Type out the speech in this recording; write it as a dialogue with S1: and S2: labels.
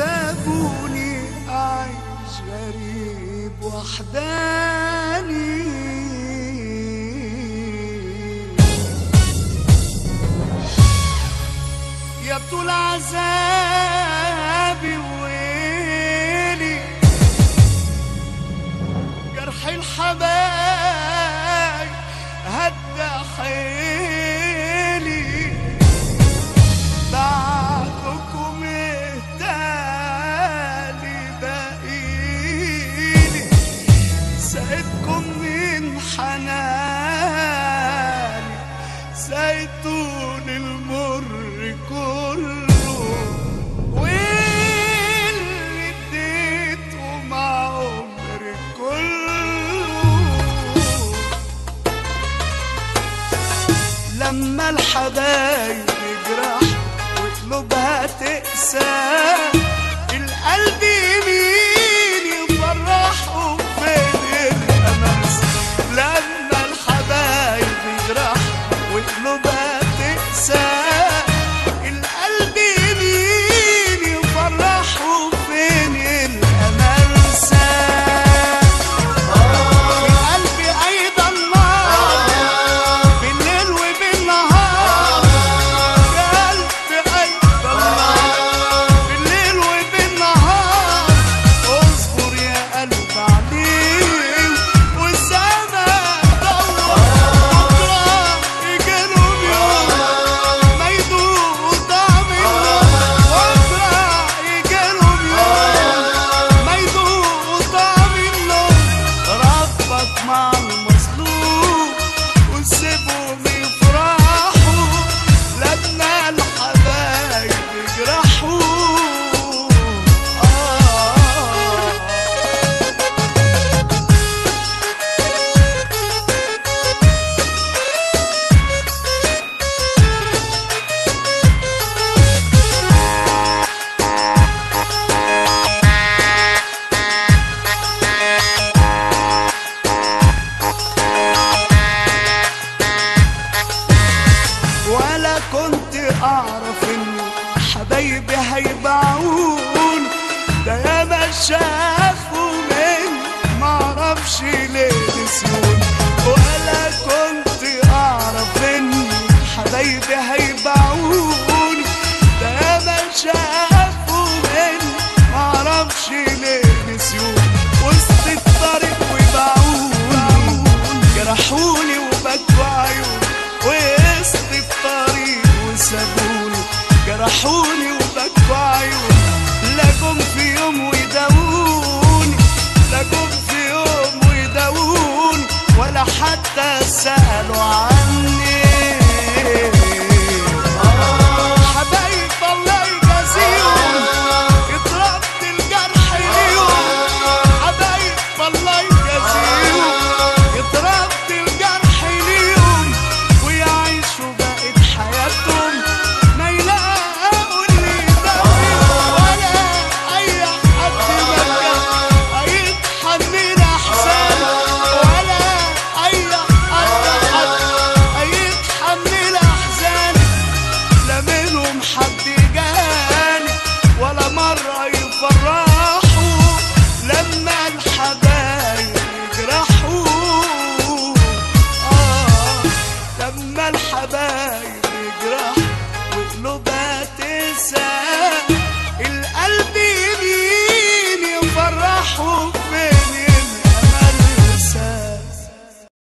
S1: سابوني أعيش غريب وحداني يا طول عذابي وويلي جرح الحبايب هدى حيلي بعدكم اهتالي بقيلي سقيتكم من حناني سقيتون المر كله واللي اديته مع عمري كله لما الحبايب يجرح وقلوبها تقسى القلب يمين يفرح وفين الامل لما الحبايب يجرح وقلوبها تقسى القلب يمين يفرح وفين الامل ساب قلبي ايضا نار بالليل وبالنهار قلبي ايضا نار بالليل وبالنهار اصبر يا قلب عليه والسما تدور بكره يجيلهم يوم ما يدوق طعم النار بكره يجيلهم يوم ما يدوق طعم النار ربك مع المظلوم وسيبهم يفرحوا لما الحبايب يجرحوا آه ولا كنت اعرف ان حبايبي هيبيعون ده ياما شافوا من معرفش ليه نسيون ولا كنت اعرف ان حبايبي هيبيعون ده ياما شافوا من معرفش ليه نسيون وسط الطريق وباعوني جرحوني وبكوا عيون وسط الطريق وسابوني جرحوني وبكوا عيون لا جم في يوم ويداووني لا جم في يوم ويداووني ولا حتى سألوا عني حبايب الله يجازيهم يترد الجرح ليهم حبايب الله يجازيهم يترد الجرح ليهم ويعيشوا بقية حياتهم ما يلاقوا اللي يداويهم ولا أي حد مكان هيتحمل أحسن ولا أي حد حد هيتحمل أحزان لا منهم حد جاني ولا مرة يفرحوا لما الحبايب يجرحوا آه لما الحبايب